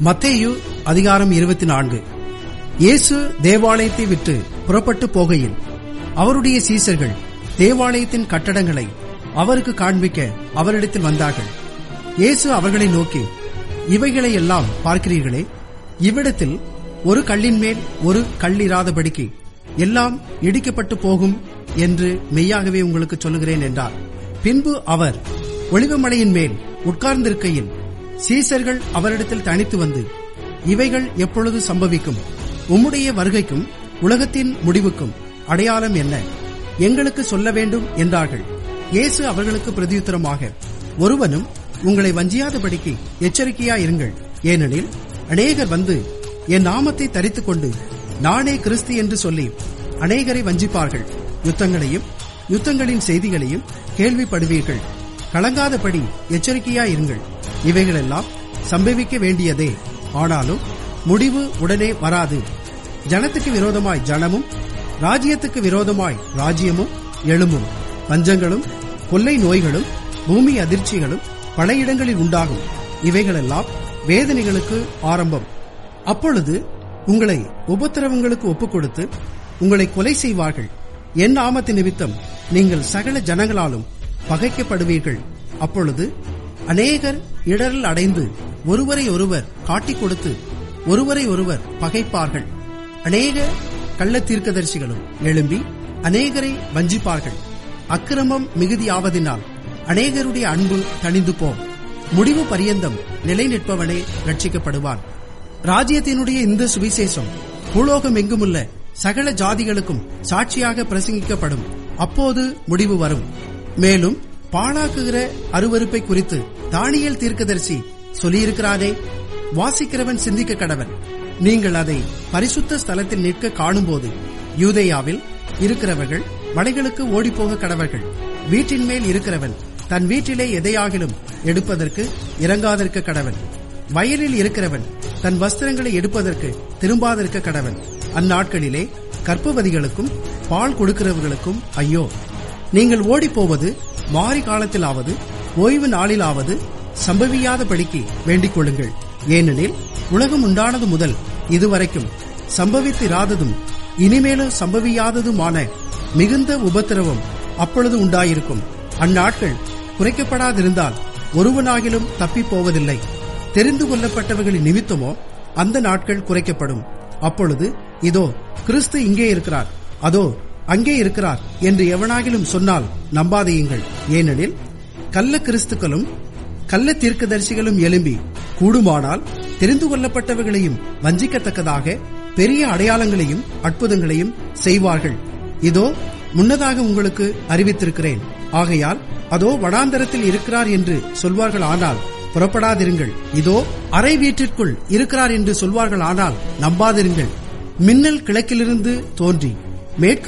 மத்தேயு அதிகாரம் இருபத்தி நான்கு இயேசு தேவாலயத்தை விட்டு புறப்பட்டு போகையில் அவருடைய சீசர்கள் தேவாலயத்தின் கட்டடங்களை அவருக்கு காண்பிக்க அவரிடத்தில் வந்தார்கள் இயேசு அவர்களை நோக்கி இவைகளை எல்லாம் பார்க்கிறீர்களே இவ்விடத்தில் ஒரு கல்லின் மேல் ஒரு கல்லிராதபடிக்கு எல்லாம் இடிக்கப்பட்டு போகும் என்று மெய்யாகவே உங்களுக்கு சொல்லுகிறேன் என்றார் பின்பு அவர் ஒளிவமலையின் மேல் உட்கார்ந்திருக்கையில் சீசர்கள் அவரிடத்தில் தனித்து வந்து இவைகள் எப்பொழுது சம்பவிக்கும் உம்முடைய வருகைக்கும் உலகத்தின் முடிவுக்கும் அடையாளம் என்ன எங்களுக்கு சொல்ல வேண்டும் என்றார்கள் இயேசு அவர்களுக்கு பிரதியுத்தரமாக ஒருவனும் உங்களை வஞ்சியாதபடிக்கு எச்சரிக்கையா இருங்கள் ஏனெனில் அநேகர் வந்து என் நாமத்தை தரித்துக் கொண்டு நானே கிறிஸ்து என்று சொல்லி அநேகரை வஞ்சிப்பார்கள் யுத்தங்களையும் யுத்தங்களின் செய்திகளையும் கேள்விப்படுவீர்கள் கலங்காதபடி எச்சரிக்கையா இருங்கள் இவைகளெல்லாம் சம்பவிக்க வேண்டியதே ஆனாலும் முடிவு உடனே வராது ஜனத்துக்கு விரோதமாய் ஜனமும் ராஜ்யத்துக்கு விரோதமாய் ராஜ்யமும் எழும்பும் பஞ்சங்களும் கொள்ளை நோய்களும் பூமி அதிர்ச்சிகளும் பல இடங்களில் உண்டாகும் இவைகளெல்லாம் வேதனைகளுக்கு ஆரம்பம் அப்பொழுது உங்களை உபத்திரவங்களுக்கு ஒப்புக் கொடுத்து உங்களை கொலை செய்வார்கள் என் நாமத்து நிமித்தம் நீங்கள் சகல ஜனங்களாலும் பகைக்கப்படுவீர்கள் அப்பொழுது அநேகர் இடரல் அடைந்து ஒருவரை ஒருவர் காட்டிக் கொடுத்து ஒருவரை ஒருவர் பகைப்பார்கள் அநேக கள்ள தீர்க்கதரிசிகளும் எழும்பி அநேகரை வஞ்சிப்பார்கள் அக்கிரமம் மிகுதியாவதினால் அநேகருடைய அன்பு தணிந்து போம் முடிவு பரியந்தம் நிலை நிற்பவனே ரட்சிக்கப்படுவான் ராஜ்யத்தினுடைய இந்த சுவிசேஷம் பூலோகம் எங்குமுள்ள சகல ஜாதிகளுக்கும் சாட்சியாக பிரசங்கிக்கப்படும் அப்போது முடிவு வரும் மேலும் பாழாக்குகிற அருவருப்பை குறித்து தானியல் தீர்க்கதரிசி சொல்லியிருக்கிறாரே வாசிக்கிறவன் சிந்திக்க கடவன் நீங்கள் அதை பரிசுத்த ஸ்தலத்தில் நிற்க காணும்போது யூதேயாவில் இருக்கிறவர்கள் மலைகளுக்கு ஓடிப்போக கடவர்கள் வீட்டின் மேல் இருக்கிறவன் தன் வீட்டிலே எதையாகிலும் எடுப்பதற்கு இறங்காதிருக்க கடவன் வயலில் இருக்கிறவன் தன் வஸ்திரங்களை எடுப்பதற்கு திரும்பாதிருக்க கடவன் அந்நாட்களிலே கற்பவதிகளுக்கும் பால் கொடுக்கிறவர்களுக்கும் ஐயோ நீங்கள் ஓடிப்போவது மாறி காலத்திலாவது ஓய்வு நாளிலாவது சம்பவியாதபடிக்கு வேண்டிக் கொள்ளுங்கள் ஏனெனில் உலகம் உண்டானது முதல் இதுவரைக்கும் சம்பவித்திராததும் இனிமேலும் சம்பவியாததுமான மிகுந்த உபத்திரவம் அப்பொழுது உண்டாயிருக்கும் அந்நாட்கள் குறைக்கப்படாதிருந்தால் ஒருவனாகிலும் தப்பிப் போவதில்லை தெரிந்து கொள்ளப்பட்டவர்களின் நிமித்தமோ அந்த நாட்கள் குறைக்கப்படும் அப்பொழுது இதோ கிறிஸ்து இங்கே இருக்கிறார் அதோ அங்கே இருக்கிறார் என்று எவனாகிலும் சொன்னால் நம்பாதையுங்கள் ஏனெனில் கள்ள கிறிஸ்துக்களும் கள்ள தீர்க்கதரிசிகளும் எழும்பி கூடுமானால் தெரிந்து கொள்ளப்பட்டவர்களையும் வஞ்சிக்கத்தக்கதாக பெரிய அடையாளங்களையும் அற்புதங்களையும் செய்வார்கள் இதோ முன்னதாக உங்களுக்கு அறிவித்திருக்கிறேன் ஆகையால் அதோ வடாந்தரத்தில் இருக்கிறார் என்று சொல்வார்கள் ஆனால் புறப்படாதிருங்கள் இதோ அறை வீட்டிற்குள் இருக்கிறார் என்று சொல்வார்கள் ஆனால் நம்பாதிருங்கள் மின்னல் கிழக்கிலிருந்து தோன்றி மேற்கு